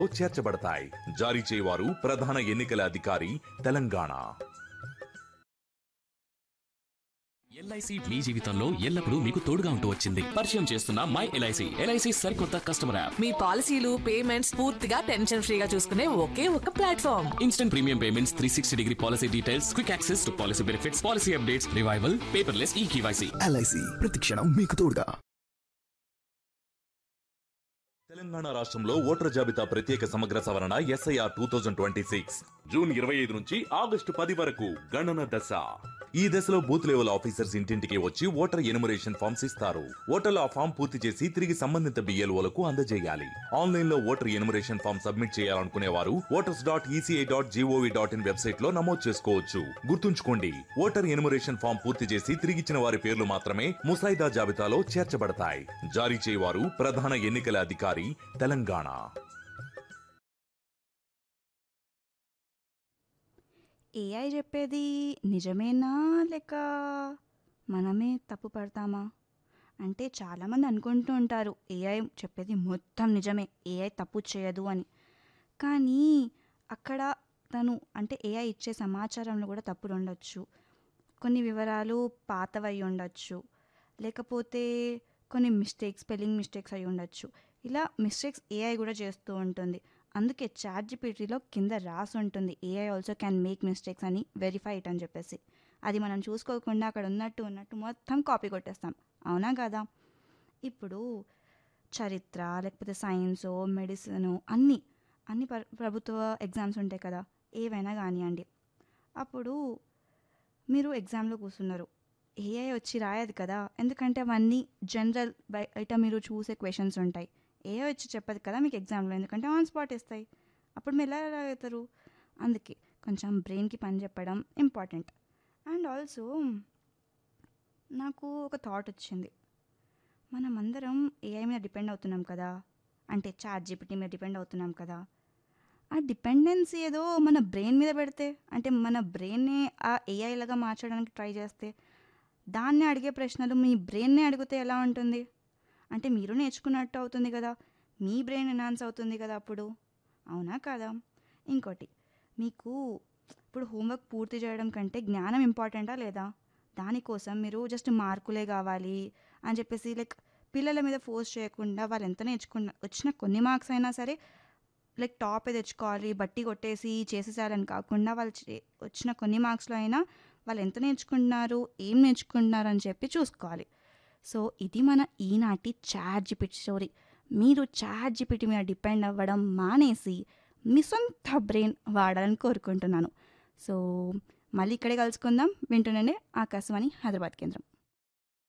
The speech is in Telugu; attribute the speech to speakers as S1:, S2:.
S1: చేర్చబడతాయి జారీ చేయవారు ప్రధాన ఎన్నికల అధికారి తెలంగాణ
S2: ఎల్ఐసి మీ జీవితంలో ఎల్లప్పుడూ మీకు తోడుగా ఉంటూ వచ్చింది పరిచయం చేస్తున్న మై ఎల్ఐసి ఎల్ఐసి సరికొత్త కస్టమర్ యాప్
S3: మీ పాలసీలు పేమెంట్స్ పూర్తిగా టెన్షన్ ఫ్రీగా చూసుకునే ఒకే ఒక platform
S2: instant premium payments three sixty degree policy details quick access to policy benefits policy updates revival paperless e KYC
S4: LIC ప్రతిక్షణం మీకు తోడుగా
S1: తెలంగాణ రాష్ట్రంలో ఓటర్ జాబితా ప్రత్యేక సమగ్ర సవరణ SIR two thousand twenty six June ఇరవై ఐదు నుంచి ఆగస్టు పది వరకు గణన దశ ఈ దశలో బూత్ లెవెల్ ఆఫీసర్స్ ఇంటింటికి వచ్చి ఓటర్ ఎనుమరేషన్ ఫామ్స్ ఇస్తారు ఓటర్లు ఆ ఫామ్ పూర్తి చేసి తిరిగి సంబంధిత బిఎల్ఓలకు అందజేయాలి ఆన్లైన్ లో ఓటర్ ఎనుమరేషన్ ఫామ్ సబ్మిట్ చేయాలనుకునే వారు voters dot ECI dot GOV dot in website లో నమోదు చేసుకోవచ్చు గుర్తుంచుకోండి ఓటర్ ఎనుమరేషన్ ఫామ్ పూర్తి చేసి తిరిగిచ్చిన వారి పేర్లు మాత్రమే ముసాయిదా జాబితాలో చేర్చబడతాయి జారీ చేయవారు ప్రధాన ఎన్నికల అధికారి తెలంగాణ
S5: ఏఐ చెప్పేది నిజమేనా లేక మనమే తప్పు పడతామా అంటే చాలామంది అనుకుంటూ ఉంటారు ఏఐ చెప్పేది మొత్తం నిజమే ఏఐ తప్పు చేయదు అని కానీ అక్కడ తను అంటే ఏఐ ఇచ్చే సమాచారంలో కూడా తప్పులు ఉండొచ్చు కొన్ని వివరాలు పాతవై ఉండొచ్చు లేకపోతే కొన్ని మిస్టేక్స్ స్పెల్లింగ్ మిస్టేక్స్ అయి ఉండొచ్చు ఇలా మిస్టేక్స్ ఏఐ కూడా చేస్తూ ఉంటుంది అందుకే చాట్ జీపీటీలో కింద రాసి ఉంటుంది AI also can make mistakes అని వెరిఫై ఇట్ అని చెప్పేసి అది మనం చూసుకోకుండా అక్కడ ఉన్నట్టు ఉన్నట్టు మొత్తం కాపీ కొట్టేస్తాం అవునా కదా ఇప్పుడు చరిత్ర లేకపోతే సైన్స్ మెడిసిన్ అన్నీ అన్ని ప్ర- ప్రభుత్వ ఎగ్జామ్స్ ఉంటాయి కదా ఏవైనా కానివ్వండి అప్పుడు మీరు ఎగ్జామ్లో కూర్చున్నారు ఏఐ వచ్చి రాయదు కదా ఎందుకంటే అవన్నీ జనరల్ బయట మీరు చూసే క్వశ్చన్స్ ఉంటాయి ఏఐ వచ్చి చెప్పదు కదా మీకు ఎగ్జామ్లో ఎందుకంటే ఆన్ స్పాట్ ఇస్తాయి అప్పుడు మీరు ఎలా రావుతారు అందుకే కొంచెం బ్రెయిన్కి పని చెప్పడం ఇంపార్టెంట్ అండ్ ఆల్సో నాకు ఒక థాట్ వచ్చింది మనం అందరం ఏఐ మీద డిపెండ్ అవుతున్నాం కదా అంటే చాట్ జీపీటీ మీద డిపెండ్ అవుతున్నాం కదా ఆ డిపెండెన్సీ ఏదో మన బ్రెయిన్ మీద పెడితే అంటే మన బ్రెయిన్నే ఆ ఏఐ లాగా మార్చడానికి ట్రై చేస్తే దాన్ని అడిగే ప్రశ్నలు మీ బ్రెయిన్నే అడిగితే ఎలా ఉంటుంది అంటే మీరు నేర్చుకున్నట్టు అవుతుంది కదా మీ బ్రెయిన్ ఎన్హాన్స్ అవుతుంది కదా అప్పుడు అవునా కాదా ఇంకోటి మీకు ఇప్పుడు హోంవర్క్ పూర్తి చేయడం కంటే జ్ఞానం ఇంపార్టెంటా లేదా దానికోసం మీరు జస్ట్ మార్కులే కావాలి అని చెప్పేసి లైక్ పిల్లల మీద ఫోర్స్ చేయకుండా వాళ్ళు ఎంత నేర్చుకున్న వచ్చిన కొన్ని మార్క్స్ అయినా సరే లైక్ టాప్ తెచ్చుకోవాలి బట్టి కొట్టేసి చేసేసారని కాకుండా వాళ్ళు చే- వచ్చిన కొన్ని మార్క్స్లో అయినా వాళ్ళు ఎంత నేర్చుకుంటున్నారు ఏం నేర్చుకుంటున్నారు అని చెప్పి చూసుకోవాలి సో ఇది మన ఈనాటి చాట్ జిపిటి స్టోరీ మీరు చాట్ జిపిటి మీద డిపెండ్ అవ్వడం మానేసి మీ సొంత బ్రెయిన్ వాడాలని కోరుకుంటున్నాను సో మళ్ళీ ఇక్కడే కలుసుకుందాం వింటున్నానే ఆకాశవాణి హైదరాబాద్ కేంద్రం